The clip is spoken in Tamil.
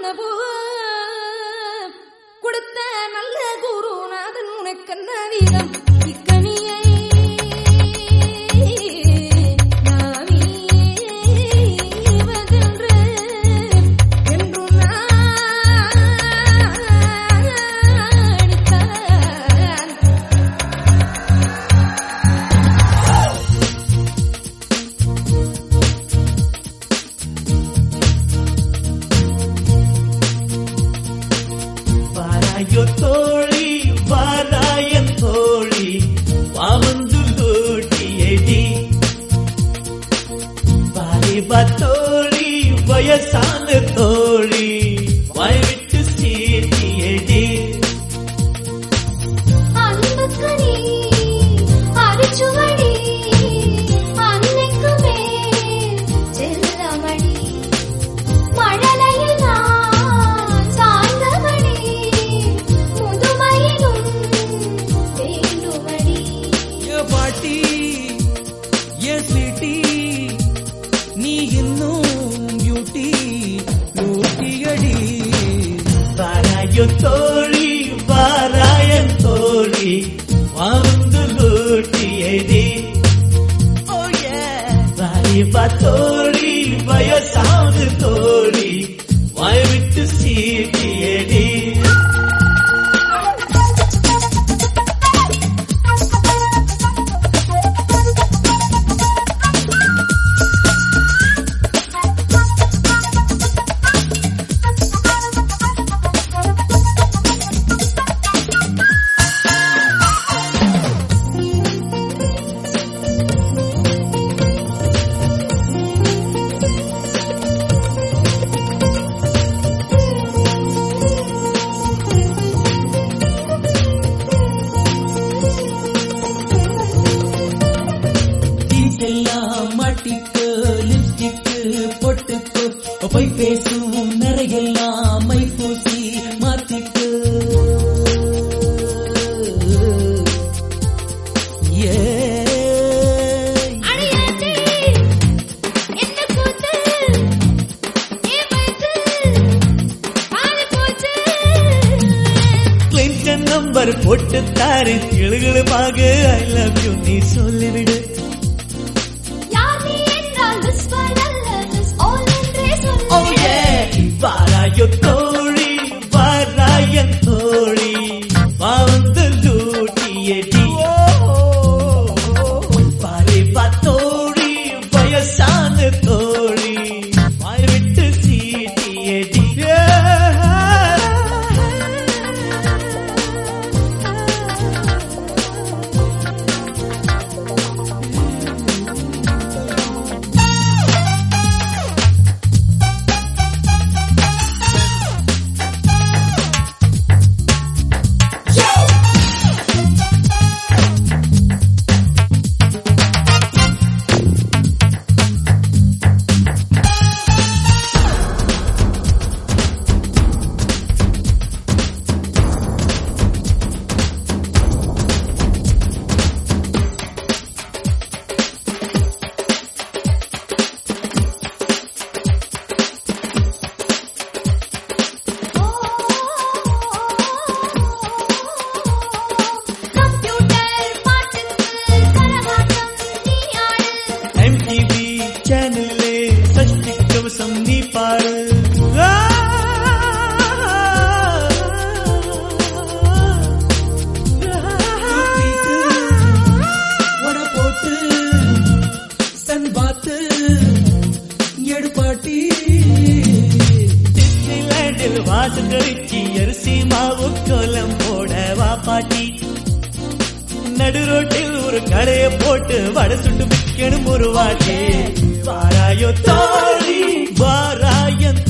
பூ கொடுத்த நல்ல குருநாதன் உனக்கென்ன வீதம் இக்கனியை நாவீவதென்று என்றும் நாடித்தான் வாராயோ தோழி வாராயன் தோழி வாவந்து லூட்டியடி வாலிபா தோழி வயசான தோழி வாய் விட்டு சீட்டியடி அன்புக்கனி அரிச்சுவடி அன்னைக்கு மேல் செல்லமடி மழலையில் நான் சாய்ந்தபடி முதுமையிலும் வேண்டுமடி ஏ பாட்டி ஏ சிட்டி நீ இன்னும் பியூட்டி பியூட்டியடி வாராயோ தோழி வாராயன் தோழி வாவந்து லூட்டியடி வாலிபா தோழி வயசான தோழி வாய் விட்டு சீட்டியடி தீக்கெல்லாம் மாட்டிக்கு லிப்ஸ்டிக்கு பொட்டுக்கு போய் பேசும் நிறையெல்லாம் மை பூசி மாத்திக்கு ஏ அடியாத்தி என்ன கூத்து ஏ வயசு ஆறு போச்சு கிளின்டன் நம்பர் போட்டு தாரு கிளுகிளுமாக ஐ லவ் யூ நீ சொல்லிவிடு யார் நீ என்றால் மிஸ் அல்ல மிஸ் ஆல் என்றே Oh சொல்லு yeah வாராயோ தோழி வாராயன் தோழி வாழ்ந்து லூட்டியடி வாலிபா தோழி வயசான தோழி வாய் விட்டு சீட்டியடி கம்ப்யூட்டர் பாட்டுக்கு கரகாட்டம் நீ ஆடு எம்டிவி சேனல்லே சஷ்டி கவசம் நீ பாடு உட போட்டு சன் பாத்து எடுப்பாட்டி டிஸ்னிலாண்டில் வாசல் கழிச்சி அரிசி மாவு கோலம் போட வா பாட்டி நடு ரோட்டில் ஒரு கடைய போட்டு வடை சுட்டு விற்கணும் ஒரு வாட்டி வாராயோ தோழி வாராயன்